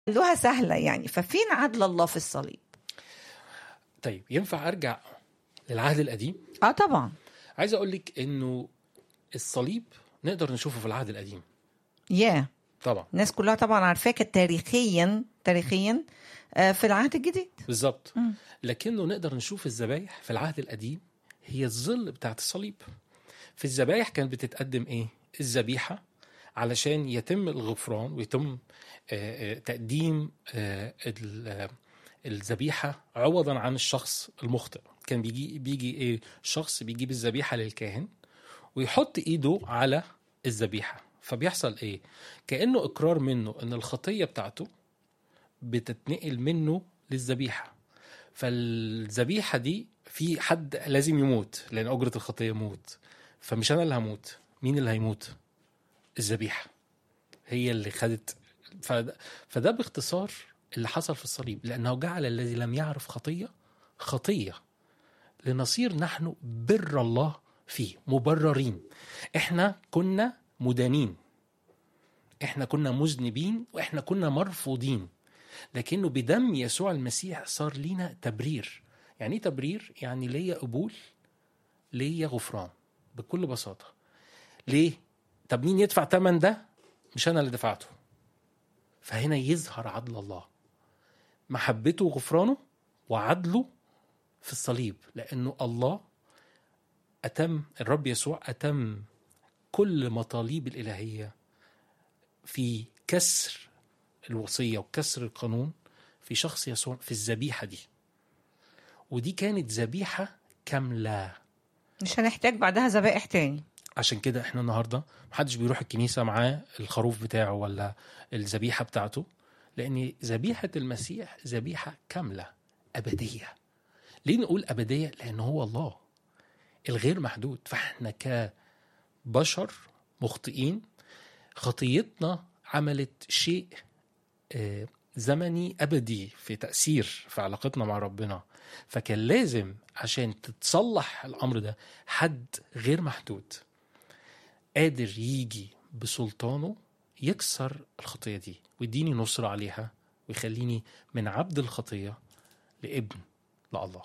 خلوها سهله يعني ففين عدل الله في الصليب طيب ينفع ارجع للعهد القديم اه طبعا عايز اقول لك انه الصليب نقدر نشوفه في العهد القديم يا طبعا الناس كلها طبعا عارفاك تاريخيا تاريخيا آه، في العهد الجديد بالظبط مم. لكنه نقدر نشوف الذبايح في العهد القديم هي الظل بتاعت الصليب في الذبايح كانت بتتقدم ايه الذبيحه علشان يتم الغفران ويتم آه، آه، تقديم آه، ال- آه، الذبيحه عوضا عن الشخص المخطئ كان بيجي بيجي ايه شخص بيجيب الذبيحه للكاهن ويحط ايده على الذبيحه فبيحصل ايه كانه اقرار منه ان الخطيه بتاعته بتتنقل منه للذبيحه فالذبيحه دي في حد لازم يموت لان اجره الخطيه موت فمش انا اللي هموت مين اللي هيموت الذبيحه هي اللي خدت فده, فده باختصار اللي حصل في الصليب لانه جعل الذي لم يعرف خطيه خطيه لنصير نحن بر الله فيه مبررين احنا كنا مدانين احنا كنا مذنبين واحنا كنا مرفوضين لكنه بدم يسوع المسيح صار لينا تبرير يعني ايه تبرير يعني ليا قبول ليا غفران بكل بساطه ليه طب مين يدفع ثمن ده مش انا اللي دفعته فهنا يظهر عدل الله محبته وغفرانه وعدله في الصليب لانه الله اتم الرب يسوع اتم كل مطالب الالهيه في كسر الوصيه وكسر القانون في شخص يسوع في الذبيحه دي ودي كانت ذبيحه كامله مش هنحتاج بعدها ذبائح تاني عشان كده احنا النهارده محدش بيروح الكنيسه معاه الخروف بتاعه ولا الذبيحه بتاعته لان ذبيحه المسيح ذبيحه كامله ابديه ليه نقول ابديه لان هو الله الغير محدود فاحنا كبشر مخطئين خطيتنا عملت شيء آه، زمني ابدي في تاثير في علاقتنا مع ربنا فكان لازم عشان تتصلح الامر ده حد غير محدود قادر يجي بسلطانه يكسر الخطيه دي ويديني نصره عليها ويخليني من عبد الخطيه لابن لله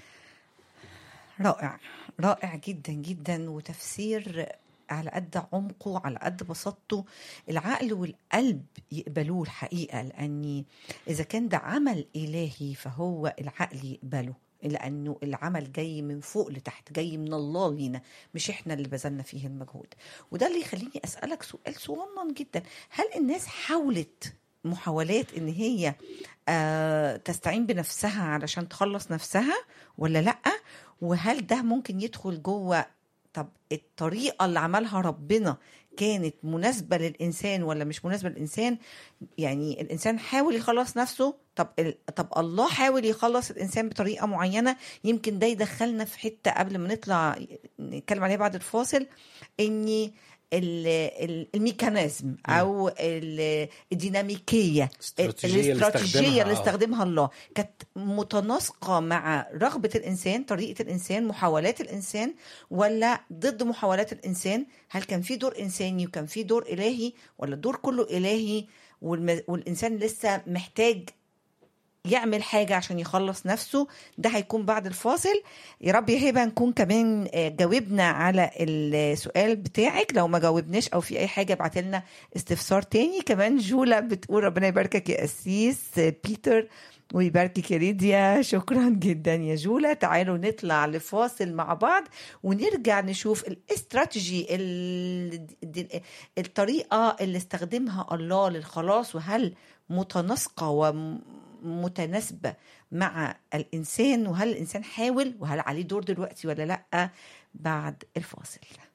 رائع رائع جدا جدا وتفسير على قد عمقه على قد بساطته العقل والقلب يقبلوه الحقيقة لأني إذا كان ده عمل إلهي فهو العقل يقبله لأنه العمل جاي من فوق لتحت جاي من الله لينا مش إحنا اللي بذلنا فيه المجهود وده اللي يخليني أسألك سؤال صغنن جدا هل الناس حاولت محاولات ان هي آه تستعين بنفسها علشان تخلص نفسها ولا لا وهل ده ممكن يدخل جوه طب الطريقه اللي عملها ربنا كانت مناسبه للانسان ولا مش مناسبه للانسان يعني الانسان حاول يخلص نفسه طب ال- طب الله حاول يخلص الانسان بطريقه معينه يمكن ده يدخلنا في حته قبل ما نطلع نتكلم عليها بعد الفاصل اني ال- ال- الميكانيزم او ال- الديناميكيه الاستراتيجية اللي الاستراتيجيه استخدمها، اللي آه. استخدمها الله كانت متناسقه مع رغبه الانسان طريقه الانسان محاولات الانسان ولا ضد محاولات الانسان هل كان في دور انساني وكان في دور الهي ولا الدور كله الهي والم- والانسان لسه محتاج يعمل حاجة عشان يخلص نفسه ده هيكون بعد الفاصل يا رب يا هبة نكون كمان آه، جاوبنا على السؤال بتاعك لو ما جاوبناش أو في أي حاجة ابعت لنا استفسار تاني كمان جولا بتقول ربنا يباركك يا قسيس آه، بيتر ويباركك يا ليديا شكرا جدا يا جولا تعالوا نطلع لفاصل مع بعض ونرجع نشوف الاستراتيجي ال- الد- الطريقة اللي استخدمها الله للخلاص وهل متناسقة ومتناسبة مع الإنسان وهل الإنسان حاول وهل عليه دور دلوقتي ولا لأ بعد الفاصل